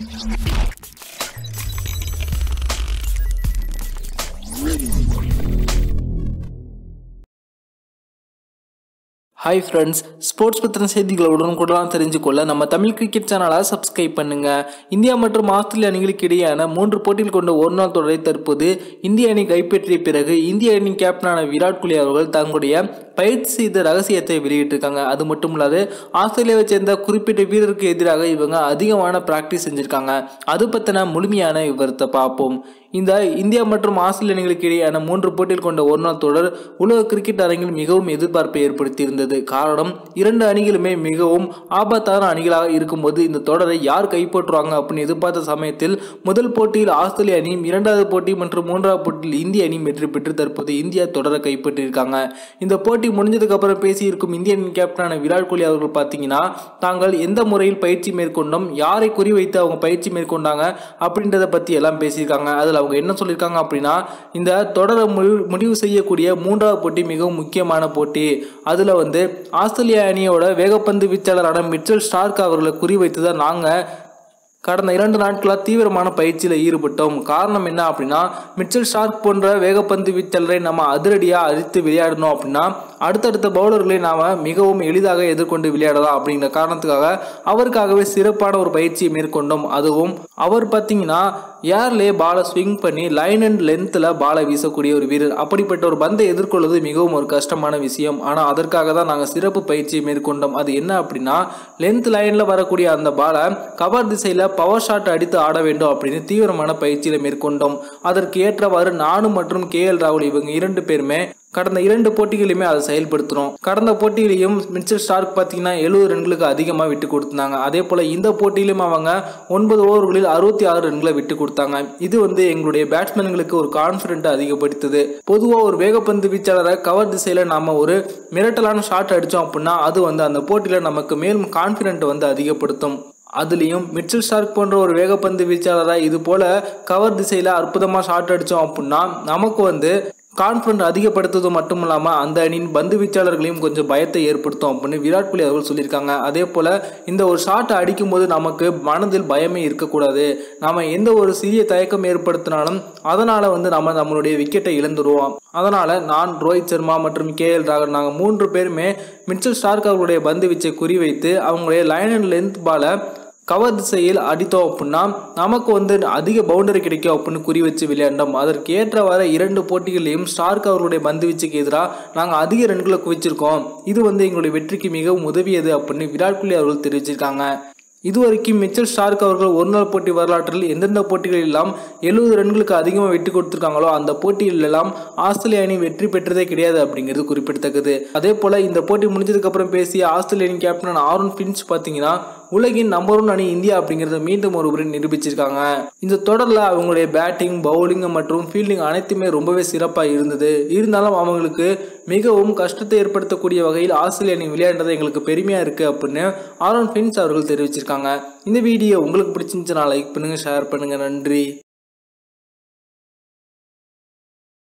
hi friends sports பற்றின செய்திகளை உடனுக்குடன் தெரிஞ்சுக்கொள்ள நம்ம தமிழ் கிரிக்கெட் சேனலை சப்ஸ்கிரைப் பண்ணுங்க இந்தியா மற்றும் ஆஸ்திரேலிய அணிகளுக்கு இடையேயான மூன்று போட்டியில் கொண்ட ஒரு நாள் தொடரை தற்போது இந்திய அணி கைப்பற்றிய பிறகு இந்திய அணி கேப்டனான விராட் கோலி அவர்கள் தங்களுடைய பயிற்சி செய்த ரகசியத்தை வெளியிட்டிருக்காங்க அது மட்டும் இல்லாது ஆஸ்திரேலியாவை சேர்ந்த குறிப்பிட்ட வீரருக்கு எதிராக இவங்க அதிகமான பிராக்டிஸ் செஞ்சிருக்காங்க அது பற்றின முழுமையான விவரத்தை பார்ப்போம் இந்த இந்தியா மற்றும் ஆஸ்திரேலிய அணிகளுக்கு இடையேயான மூன்று போட்டியில் கொண்ட ஒரு நாள் தொடர் உலக கிரிக்கெட் அரங்கில் மிகவும் எதிர்பார்ப்பை ஏற்படுத்தியிருந்தது காரணம் இரண்டு அணிகளுமே மிகவும் ஆபத்தான அணிகளாக இருக்கும்போது இந்த தொடரை யார் கைப்பற்றுவாங்க அப்படின்னு எதிர்பார்த்த சமயத்தில் முதல் போட்டியில் ஆஸ்திரேலிய அணியும் இரண்டாவது போட்டி மற்றும் மூன்றாவது போட்டியில் இந்திய அணியும் வெற்றி பெற்று தற்போது இந்தியா தொடரை கைப்பற்றியிருக்காங்க இந்த போட்டி முடிஞ்சதுக்கு அப்புறம் பேசியிருக்கும் இந்திய அணி கேப்டனான விராட் கோலி அவர்கள் பார்த்தீங்கன்னா தாங்கள் எந்த முறையில் பயிற்சி மேற்கொண்டோம் யாரை குறிவைத்து அவங்க பயிற்சி மேற்கொண்டாங்க அப்படின்றத பற்றி எல்லாம் பேசியிருக்காங்க அதில் அவங்க என்ன சொல்லியிருக்காங்க அப்படின்னா இந்த தொடரை முடிவு முடிவு செய்யக்கூடிய மூன்றாவது போட்டி மிகவும் முக்கியமான போட்டி அதில் வந்து ஆஸ்திரேலிய அணியோட வேகப்பந்து வீச்சாளரான மிச்சல் ஸ்டார்க் அவர்களை குறிவைத்து தான் நாங்கள் கடந்த இரண்டு நாட்களாக தீவிரமான பயிற்சியில் ஈடுபட்டோம் காரணம் என்ன அப்படின்னா மிச்சல் ஷார்க் போன்ற வேகப்பந்து வீச்சலரை நம்ம அதிரடியாக அழித்து விளையாடணும் அப்படின்னா அடுத்தடுத்த பவுலர்களை நாம் மிகவும் எளிதாக எதிர்கொண்டு விளையாடலாம் அப்படிங்கிற காரணத்துக்காக அவருக்காகவே சிறப்பான ஒரு பயிற்சியை மேற்கொண்டோம் அதுவும் அவர் பார்த்தீங்கன்னா ஏர்லே பாலை ஸ்விங் பண்ணி லைன் அண்ட் லென்த்தில் பாலை வீசக்கூடிய ஒரு வீரர் அப்படிப்பட்ட ஒரு பந்தை எதிர்கொள்வது மிகவும் ஒரு கஷ்டமான விஷயம் ஆனால் அதற்காக தான் நாங்கள் சிறப்பு பயிற்சியை மேற்கொண்டோம் அது என்ன அப்படின்னா லென்த் லைனில் வரக்கூடிய அந்த பாலை கவர் திசையில் பவர் ஷாட் அடித்து ஆட வேண்டும் அப்படின்னு தீவிரமான பயிற்சியில் மேற்கொண்டோம் அதற்கு ஏற்றவாறு நானும் மற்றும் கே எல் ராகுல் இவங்க இரண்டு பேருமே கடந்த இரண்டு போட்டிகளையுமே அதை செயல்படுத்துகிறோம் கடந்த போட்டியிலையும் மிச்சல் ஸ்டார்க் பார்த்தீங்கன்னா எழுபது ரன்களுக்கு அதிகமாக விட்டு கொடுத்தாங்க அதே போல் இந்த போட்டியிலும் அவங்க ஒன்பது ஓவர்களில் அறுபத்தி ஆறு ரன்களை விட்டு கொடுத்தாங்க இது வந்து எங்களுடைய பேட்ஸ்மேன்களுக்கு ஒரு கான்ஃபிடென்ட்டை அதிகப்படுத்துது பொதுவாக ஒரு வேகப்பந்து வீச்சாளரை கவர் திசையில் நம்ம ஒரு மிரட்டலான ஷாட் அடித்தோம் அப்படின்னா அது வந்து அந்த போட்டியில் நமக்கு மேலும் கான்ஃபிடென்ட் வந்து அதிகப்படுத்தும் அதுலேயும் மிச்சல் ஷார்க் போன்ற ஒரு வேகப்பந்து வீச்சாளராக இது போல் கவர் திசையில் அற்புதமாக ஷாட் அடித்தோம் அப்படின்னா நமக்கு வந்து கான்ஃபிடன்ட் அதிகப்படுத்துவது மட்டும் இல்லாமல் அந்த அணியின் பந்து வீச்சாளர்களையும் கொஞ்சம் பயத்தை ஏற்படுத்தும் அப்படின்னு விராட் கோலி அவர்கள் சொல்லியிருக்காங்க அதே போல் இந்த ஒரு ஷாட்டை அடிக்கும்போது நமக்கு மனதில் பயமே இருக்கக்கூடாது நாம் எந்த ஒரு சிறிய தயக்கம் ஏற்படுத்தினாலும் அதனால் வந்து நம்ம நம்மளுடைய விக்கெட்டை இழந்துருவோம் அதனால் நான் ரோஹித் சர்மா மற்றும் கே எல் ராகுல் நாங்கள் மூன்று பேருமே மிச்சல் ஸ்டார்க் அவர்களுடைய பந்து வீச்சை குறிவைத்து அவங்களுடைய லைன் அண்ட் லென்த் பாலை கவர் திசையில் அடித்தோம் அப்படின்னா நமக்கு வந்து அதிக பவுண்டரி கிடைக்கும் அப்படின்னு குறி வச்சு விளையாண்டோம் அதற்கு ஏற்றவாறு இரண்டு போட்டிகளையும் ஸ்டார்க் அவர்களுடைய பந்து வீச்சுக்கு எதிராக நாங்கள் அதிக ரன்களை குவிச்சிருக்கோம் இது வந்து எங்களுடைய வெற்றிக்கு மிகவும் உதவியது அப்படின்னு விராட் கோலி அவர்கள் தெரிவிச்சிருக்காங்க இதுவரைக்கும் மிச்சல் ஸ்டார்க் அவர்கள் ஒரு நாள் போட்டி வரலாற்றில் எந்தெந்த போட்டிகளில் எல்லாம் எழுபது ரன்களுக்கு அதிகமாக வெற்றி கொடுத்துருக்காங்களோ அந்த போட்டியில் எல்லாம் ஆஸ்திரேலிய அணி வெற்றி பெற்றதே கிடையாது அப்படிங்கிறது குறிப்பிடத்தக்கது அதே போல இந்த போட்டி முடிஞ்சதுக்கு அப்புறம் பேசிய ஆஸ்திரேலிய அணி கேப்டன் ஆரோன் பின்ச் பார்த்தீங்கன்னா உலகின் நம்பர் ஒன் அணி இந்தியா அப்படிங்கிறத மீண்டும் ஒரு முறை நிரூபிச்சிருக்காங்க இந்த தொடரில் அவங்களுடைய பேட்டிங் பவுலிங் மற்றும் ஃபீல்டிங் அனைத்துமே ரொம்பவே சிறப்பாக இருந்தது இருந்தாலும் அவங்களுக்கு மிகவும் கஷ்டத்தை ஏற்படுத்தக்கூடிய வகையில் ஆஸ்திரேலிய அணி விளையாடுறது எங்களுக்கு பெருமையாக இருக்குது அப்படின்னு ஆரோன் ஃபின்ஸ் அவர்கள் தெரிவிச்சிருக்காங்க இந்த வீடியோ உங்களுக்கு பிடிச்சிருந்துச்சுன்னா லைக் பண்ணுங்கள் ஷேர் பண்ணுங்கள் நன்றி